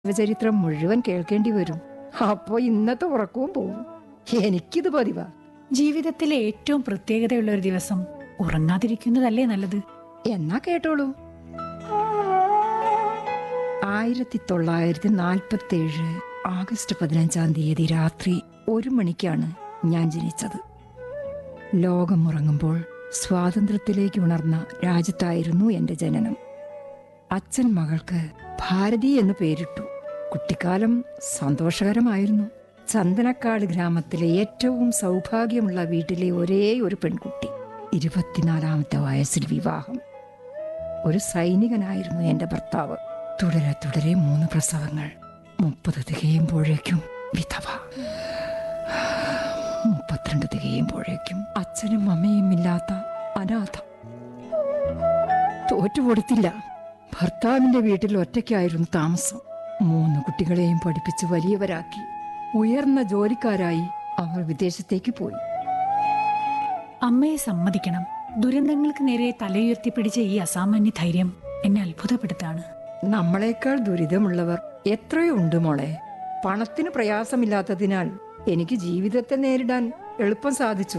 ജീവചരിത്രം മുഴുവൻ കേൾക്കേണ്ടി വരും അപ്പോ ഇന്നത്തെ ഉറക്കവും പോവും എനിക്കിത് പതിവാ ജീവിതത്തിലെ ഏറ്റവും പ്രത്യേകതയുള്ള ഒരു ദിവസം ഉറങ്ങാതിരിക്കുന്നതല്ലേ നല്ലത് എന്നാ കേട്ടോളൂ ആയിരത്തി തൊള്ളായിരത്തി നാൽപ്പത്തി ഏഴ് ആഗസ്റ്റ് പതിനഞ്ചാം തീയതി രാത്രി ഒരു മണിക്കാണ് ഞാൻ ജനിച്ചത് ലോകം ഉറങ്ങുമ്പോൾ സ്വാതന്ത്ര്യത്തിലേക്ക് ഉണർന്ന രാജ്യത്തായിരുന്നു എന്റെ ജനനം അച്ഛൻ മകൾക്ക് ഭാരതി എന്ന് പേരിട്ടു കുട്ടിക്കാലം സന്തോഷകരമായിരുന്നു ചന്ദനക്കാട് ഗ്രാമത്തിലെ ഏറ്റവും സൗഭാഗ്യമുള്ള വീട്ടിലെ ഒരേ ഒരു പെൺകുട്ടി ഇരുപത്തിനാലാമത്തെ വയസ്സിൽ വിവാഹം ഒരു സൈനികനായിരുന്നു എന്റെ ഭർത്താവ് തുടരെ തുടരെ മൂന്ന് പ്രസവങ്ങൾ മുപ്പത് തികയുമ്പോഴേക്കും വിധവ മുപ്പത്തിരണ്ട് തികയുമ്പോഴേക്കും അച്ഛനും അമ്മയും ഇല്ലാത്ത അനാഥ തോറ്റുകൊടുത്തില്ല ഭർത്താവിന്റെ വീട്ടിൽ ഒറ്റയ്ക്കായിരുന്നു താമസം മൂന്ന് കുട്ടികളെയും പഠിപ്പിച്ച് വലിയവരാക്കി ഉയർന്ന ജോലിക്കാരായി അവർ വിദേശത്തേക്ക് പോയി അമ്മയെ സമ്മതിക്കണം ദുരന്തങ്ങൾക്ക് നേരെ തലയുയർത്തിപ്പിടിച്ച ഈ അസാമാന്യ ധൈര്യം എന്നെ അത്ഭുതപ്പെടുത്താണ് നമ്മളെക്കാൾ ദുരിതമുള്ളവർ എത്രയോ ഉണ്ട് മോളെ പണത്തിന് പ്രയാസമില്ലാത്തതിനാൽ എനിക്ക് ജീവിതത്തെ നേരിടാൻ എളുപ്പം സാധിച്ചു